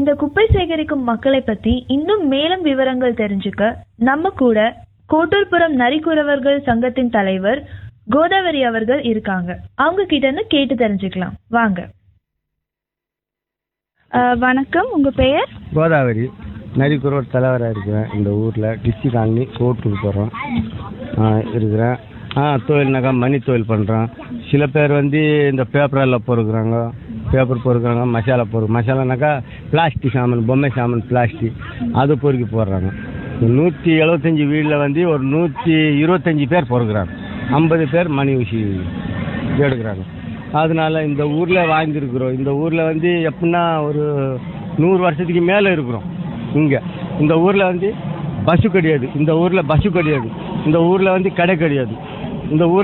இந்த குப்பை சேகரிக்கும் மக்களை பத்தி இன்னும் மேலும் விவரங்கள் தெரிஞ்சுக்க நம்ம கூட கோட்டூர்புரம் நரிக்குறவர்கள் சங்கத்தின் தலைவர் கோதாவரி அவர்கள் இருக்காங்க அவங்க கிட்ட இருந்து கேட்டு தெரிஞ்சுக்கலாம் வாங்க அஹ், வணக்கம் உங்க பெயர் கோதாவரி நரிக்குறவர் தலைவராக இருக்கிறேன் இந்த ஊரில் டிஸ்டி காலனி கோட்டூர் போகிறோம் இருக்கிறேன் ஆ தொழில்னாக்கா மணி தொழில் பண்ணுறோம் சில பேர் வந்து இந்த பேப்பரில் பொறுக்குறாங்க பேப்பர் பொறுக்குறாங்க மசாலா பொறு மசாலானாக்கா பிளாஸ்டிக் சாமான் பொம்மை சாமான் பிளாஸ்டிக் அது பொறுக்கி போடுறாங்க நூற்றி எழுபத்தஞ்சி வீட்டில் வந்து ஒரு நூற்றி இருபத்தஞ்சி பேர் பொறுக்குறாங்க ஐம்பது பேர் மணி ஊசி எடுக்கிறாங்க அதனால இந்த ஊரில் வாழ்ந்துருக்குறோம் இந்த ஊரில் வந்து எப்படின்னா ஒரு நூறு வருஷத்துக்கு மேலே இருக்கிறோம் இங்கே இந்த ஊரில் வந்து பஸ்ஸு கிடையாது இந்த ஊரில் பஸ்ஸு கிடையாது இந்த ஊரில் வந்து கடை கிடையாது இந்த ஊர்